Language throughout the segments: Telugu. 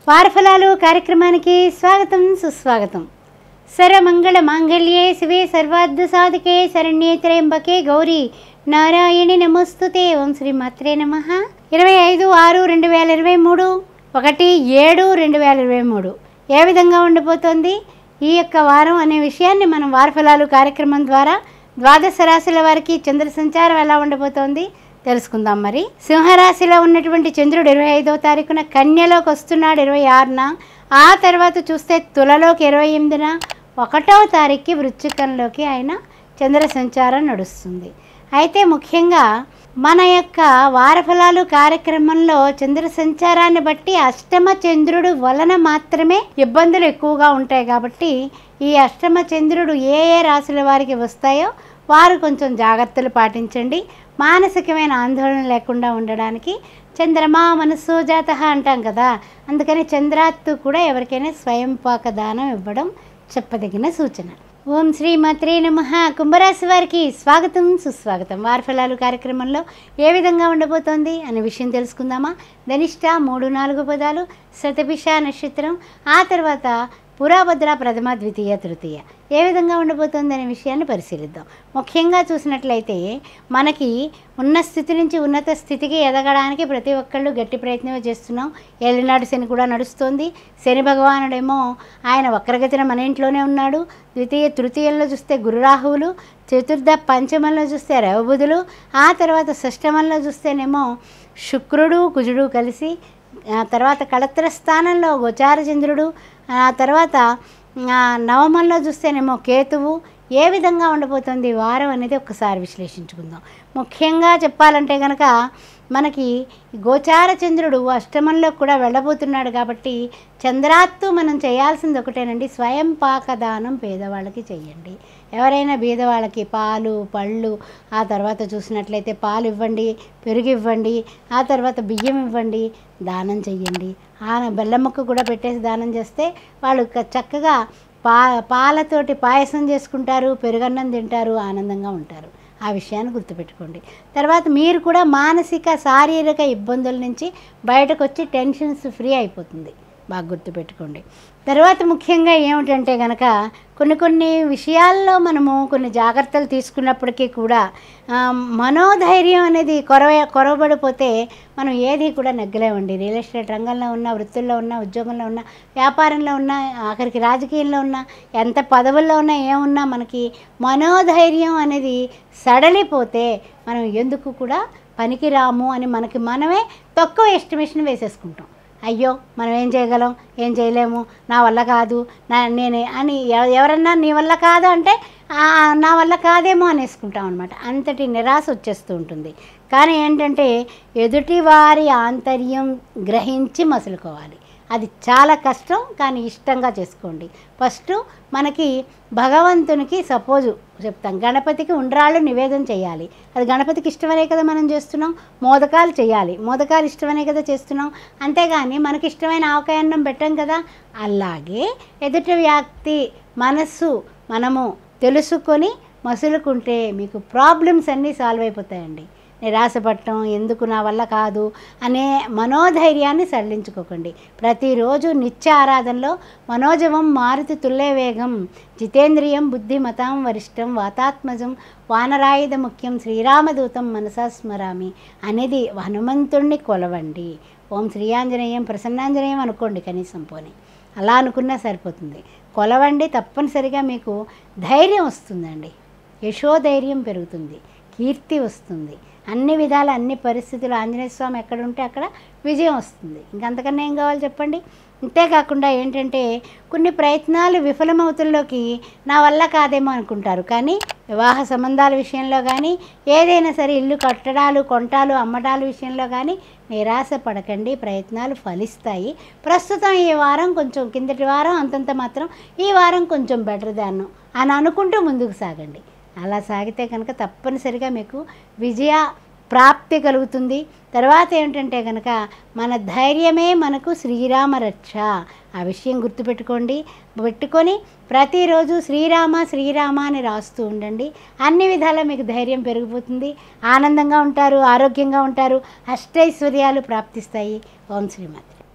వారఫలాలు కార్యక్రమానికి స్వాగతం సుస్వాగతం సర్వమంగళ మాంగళ్యే శివే సర్వార్థ సాధకే శరణ్యే త్రయంబకే గౌరీ నారాయణి నమస్తుతే ఓం శ్రీ మాత్రే నమ ఇరవై ఐదు ఆరు రెండు వేల ఇరవై మూడు ఒకటి ఏడు రెండు వేల ఇరవై మూడు ఏ విధంగా ఉండిపోతుంది ఈ యొక్క వారం అనే విషయాన్ని మనం వారఫలాలు కార్యక్రమం ద్వారా ద్వాదశ రాశుల వారికి చంద్ర సంచారం ఎలా ఉండబోతోంది తెలుసుకుందాం మరి సింహరాశిలో ఉన్నటువంటి చంద్రుడు ఇరవై ఐదో తారీఖున కన్యలోకి వస్తున్నాడు ఇరవై ఆరున ఆ తర్వాత చూస్తే తులలోకి ఇరవై ఎనిమిదిన ఒకటవ తారీఖుకి వృశ్చికంలోకి ఆయన చంద్ర సంచారం నడుస్తుంది అయితే ముఖ్యంగా మన యొక్క వారఫలాలు కార్యక్రమంలో చంద్ర సంచారాన్ని బట్టి అష్టమ చంద్రుడు వలన మాత్రమే ఇబ్బందులు ఎక్కువగా ఉంటాయి కాబట్టి ఈ అష్టమ చంద్రుడు ఏ ఏ రాశుల వారికి వస్తాయో వారు కొంచెం జాగ్రత్తలు పాటించండి మానసికమైన ఆందోళన లేకుండా ఉండడానికి చంద్రమా మనస్సు జాత అంటాం కదా అందుకని చంద్రాత్తు కూడా ఎవరికైనా స్వయం పాక దానం ఇవ్వడం చెప్పదగిన సూచన ఓం శ్రీ మాత్రే నమ కుంభరాశి వారికి స్వాగతం సుస్వాగతం వారఫలాలు కార్యక్రమంలో ఏ విధంగా ఉండబోతోంది అనే విషయం తెలుసుకుందామా ధనిష్ట మూడు నాలుగు పదాలు శతభిష నక్షత్రం ఆ తర్వాత పురాభద్ర ప్రథమ ద్వితీయ తృతీయ ఏ విధంగా ఉండబోతోంది అనే విషయాన్ని పరిశీలిద్దాం ముఖ్యంగా చూసినట్లయితే మనకి ఉన్న స్థితి నుంచి ఉన్నత స్థితికి ఎదగడానికి ప్రతి ఒక్కళ్ళు గట్టి ప్రయత్నమే చేస్తున్నాం ఏలినాడు శని కూడా నడుస్తోంది శని భగవానుడేమో ఆయన వక్రగతిన మన ఇంట్లోనే ఉన్నాడు ద్వితీయ తృతీయంలో చూస్తే గురురాహువులు చతుర్థ పంచమంలో చూస్తే రవబుధులు ఆ తర్వాత షష్టమంలో చూస్తేనేమో శుక్రుడు కుజుడు కలిసి ఆ తర్వాత కళత్ర స్థానంలో గోచార చంద్రుడు ఆ తర్వాత ఆ, నవమంలో చూస్తేనేమో కేతువు ఏ విధంగా ఉండబోతుంది ఈ వారం అనేది ఒకసారి విశ్లేషించుకుందాం ముఖ్యంగా చెప్పాలంటే కనుక మనకి గోచార చంద్రుడు అష్టమంలో కూడా వెళ్ళబోతున్నాడు కాబట్టి చంద్రాత్తు మనం చేయాల్సింది ఒకటేనండి స్వయం పాకదానం పేదవాళ్ళకి చెయ్యండి ఎవరైనా బీదవాళ్ళకి పాలు పళ్ళు ఆ తర్వాత చూసినట్లయితే పాలు ఇవ్వండి పెరుగు ఇవ్వండి ఆ తర్వాత బియ్యం ఇవ్వండి దానం చెయ్యండి ఆ బెల్లం ముక్క కూడా పెట్టేసి దానం చేస్తే వాళ్ళు క- చక్కగా పా పాలతోటి పాయసం చేసుకుంటారు పెరుగన్నం తింటారు ఆనందంగా ఉంటారు ఆ విషయాన్ని గుర్తుపెట్టుకోండి తర్వాత మీరు కూడా మానసిక శారీరక ఇబ్బందుల నుంచి బయటకు వచ్చి టెన్షన్స్ ఫ్రీ అయిపోతుంది బాగా గుర్తుపెట్టుకోండి తర్వాత ముఖ్యంగా ఏమిటంటే కనుక కొన్ని కొన్ని విషయాల్లో మనము కొన్ని జాగ్రత్తలు తీసుకున్నప్పటికీ కూడా ఆ, మనోధైర్యం అనేది కొరవ కొరవబడిపోతే మనం ఏది కూడా నెగ్గలేమండి రియల్ ఎస్టేట్ రంగంలో ఉన్న వృత్తుల్లో ఉన్న ఉద్యోగంలో ఉన్న వ్యాపారంలో ఉన్న ఆఖరికి రాజకీయంలో ఉన్న ఎంత పదవుల్లో ఉన్నా ఏమున్నా మనకి మనోధైర్యం అనేది సడలిపోతే మనం ఎందుకు కూడా పనికిరాము అని మనకి మనమే తక్కువ ఎస్టిమేషన్ వేసేసుకుంటాం అయ్యో మనం ఏం చేయగలం ఏం చేయలేము నా వల్ల కాదు నా నేనే అని ఎవ- ఎవరన్నా నీ వల్ల కాదు అంటే "ఆ, నా వల్ల కాదేమో అనేసుకుంటాం అనమాట అంతటి నిరాశ వచ్చేస్తూ ఉంటుంది కానీ ఏంటంటే ఎదుటివారి ఆంతర్యం గ్రహించి మసులుకోవాలి అది చాలా కష్టం కానీ ఇష్టంగా చేసుకోండి ఫస్ట్ మనకి భగవంతునికి సపోజు చెప్తాం గణపతికి ఉండ్రాళ్ళు నివేదన చేయాలి అది గణపతికి ఇష్టమనే కదా మనం చేస్తున్నాం మోదకాలు చేయాలి మోదకాలు ఇష్టమనే కదా చేస్తున్నాం అంతేగాని మనకి ఇష్టమైన ఆవకాయన్నం పెట్టాం కదా అలాగే ఎదుటి వ్యక్తి మనస్సు మనము తెలుసుకొని మసులుకుంటే మీకు ప్రాబ్లమ్స్ అన్నీ సాల్వ్ అయిపోతాయండి నిరాశపడటం ఎందుకు నా వల్ల కాదు అనే మనోధైర్యాన్ని సడలించుకోకండి ప్రతిరోజు నిత్య ఆరాధనలో మనోజవం మారుతి తుల్లే వేగం జితేంద్రియం బుద్ధిమతాం వరిష్టం వాతాత్మజం వానరాయుధ ముఖ్యం శ్రీరామదూతం మనసా స్మరామి అనేది హనుమంతుణ్ణి కొలవండి ఓం శ్రీయాంజనేయం ప్రసన్నాంజనేయం అనుకోండి కనీసం పోని అలా అనుకున్నా సరిపోతుంది కొలవండి తప్పనిసరిగా మీకు ధైర్యం వస్తుందండి యశోధైర్యం పెరుగుతుంది కీర్తి వస్తుంది అన్ని విధాల అన్ని పరిస్థితులు ఆంజనేయ స్వామి ఎక్కడ ఉంటే అక్కడ విజయం వస్తుంది ఇంకంతకన్నా ఏం కావాలి చెప్పండి అంతేకాకుండా ఏంటంటే కొన్ని ప్రయత్నాలు విఫలమవుతుల్లోకి నా వల్ల కాదేమో అనుకుంటారు కానీ వివాహ సంబంధాల విషయంలో కానీ ఏదైనా సరే ఇల్లు కట్టడాలు కొంటాలు అమ్మటాలు విషయంలో కానీ నిరాశ పడకండి ప్రయత్నాలు ఫలిస్తాయి ప్రస్తుతం ఈ వారం కొంచెం కిందటి వారం అంతంత మాత్రం ఈ వారం కొంచెం బెటర్ దాన్ని అని అనుకుంటూ ముందుకు సాగండి అలా సాగితే కనుక తప్పనిసరిగా మీకు విజయ ప్రాప్తి కలుగుతుంది తర్వాత ఏంటంటే కనుక మన ధైర్యమే మనకు శ్రీరామ రక్ష ఆ విషయం గుర్తుపెట్టుకోండి పెట్టుకొని ప్రతిరోజు శ్రీరామ శ్రీరామ అని రాస్తూ ఉండండి అన్ని విధాలా మీకు ధైర్యం పెరిగిపోతుంది ఆనందంగా ఉంటారు ఆరోగ్యంగా ఉంటారు అష్టైశ్వర్యాలు ప్రాప్తిస్తాయి ఓం శ్రీమతి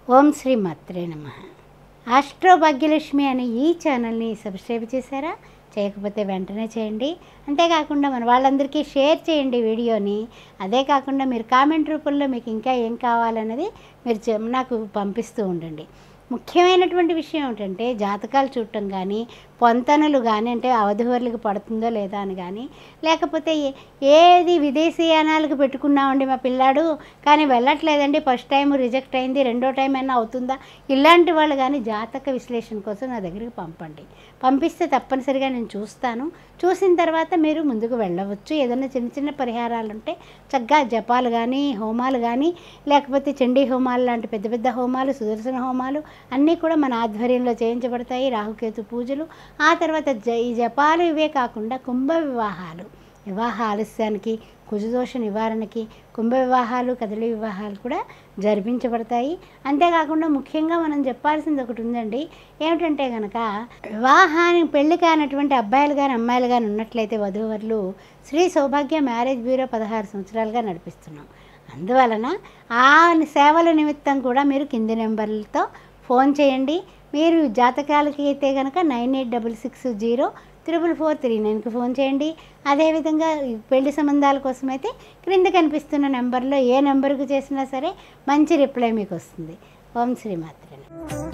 ఓం శ్రీ మాత్రే నమ ఆస్ట్రో భాగ్యలక్ష్మి అనే ఈ ఛానల్ని సబ్స్క్రైబ్ చేశారా చేయకపోతే వెంటనే చేయండి అంతేకాకుండా మన వాళ్ళందరికీ షేర్ చేయండి వీడియోని అదే కాకుండా మీరు కామెంట్ రూపంలో మీకు ఇంకా ఏం కావాలన్నది మీరు చె- నాకు పంపిస్తూ ఉండండి ముఖ్యమైనటువంటి విషయం ఏమిటంటే జాతకాలు చూడటం కానీ పొంతనలు కానీ అంటే అవధువర్లకు పడుతుందో లేదా అని కానీ లేకపోతే ఏ- ఏది విదేశీయానాలకు పెట్టుకున్నామండి మా పిల్లాడు కానీ వెళ్ళట్లేదండి ఫస్ట్ టైం రిజెక్ట్ అయింది రెండో టైం అయినా అవుతుందా ఇలాంటి వాళ్ళు కానీ జాతక విశ్లేషణ కోసం నా దగ్గరికి పంపండి పంపిస్తే తప్పనిసరిగా నేను చూస్తాను చూసిన తర్వాత మీరు ముందుకు వెళ్ళవచ్చు ఏదైనా చిన్న చిన్న పరిహారాలు ఉంటే చక్కగా జపాలు కానీ హోమాలు కానీ లేకపోతే చండీ హోమాలు లాంటి పెద్ద పెద్ద హోమాలు సుదర్శన హోమాలు అన్నీ కూడా మన ఆధ్వర్యంలో చేయించబడతాయి రాహుకేతు పూజలు ఆ తర్వాత జ ఈ జపాలు ఇవే కాకుండా కుంభ వివాహాలు వివాహ ఆలస్యానికి కుజదోష నివారణకి కుంభ వివాహాలు కదలి వివాహాలు కూడా జరిపించబడతాయి అంతేకాకుండా ముఖ్యంగా మనం చెప్పాల్సింది ఒకటి ఉందండి ఏమిటంటే కనుక వివాహానికి పెళ్లి కానటువంటి అబ్బాయిలు కానీ అమ్మాయిలు కానీ ఉన్నట్లయితే వధూవరులు శ్రీ సౌభాగ్య మ్యారేజ్ బ్యూరో పదహారు సంవత్సరాలుగా నడిపిస్తున్నాం అందువలన ఆ సేవల నిమిత్తం కూడా మీరు కింది నెంబర్లతో ఫోన్ చేయండి మీరు జాతకాలకి అయితే కనుక nine eight double six zero triple four three నైన్కి ఫోన్ చేయండి అదేవిధంగా ఈ పెళ్లి సంబంధాల కోసం అయితే క్రింద కనిపిస్తున్న నెంబర్లో ఏ నెంబర్కి చేసినా సరే మంచి రిప్లై మీకు వస్తుంది ఓం శ్రీమాత్రే నమః.